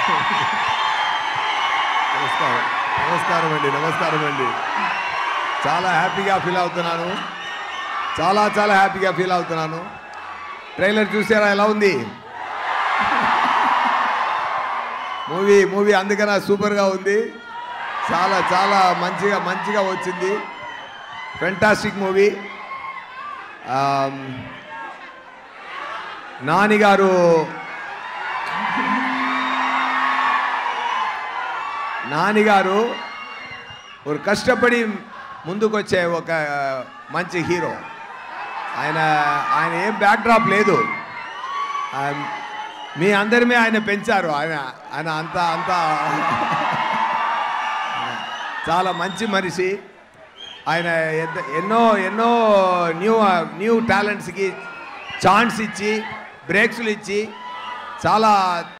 నమస్కారం నమస్కారం అండి నమస్కారం అండి చాలా హ్యాపీగా ఫీల్ అవుతున్నాను చాలా చాలా హ్యాపీగా ఫీల్ అవుతున్నాను ట్రైలర్ చూసారా ఎలా ఉంది మూవీ మూవీ అందుకనే సూపర్గా ఉంది చాలా చాలా మంచిగా మంచిగా వచ్చింది ఫెంటాస్టిక్ మూవీ నాని గారు నాని గారు ఒక కష్టపడి ముందుకొచ్చే ఒక మంచి హీరో ఆయన ఆయన ఏం బ్యాక్డ్రాప్ లేదు ఆయన- మీ అందరిమే ఆయన పెంచారు ఆయన ఆయన అంత అంత చాలా మంచి మనిషి ఆయన ఎద్ద- ఎన్నో ఎన్నో న్యూ న్యూ టాలెంట్స్కి ఛాన్స్ ఇచ్చి బ్రేక్స్లు ఇచ్చి చాలా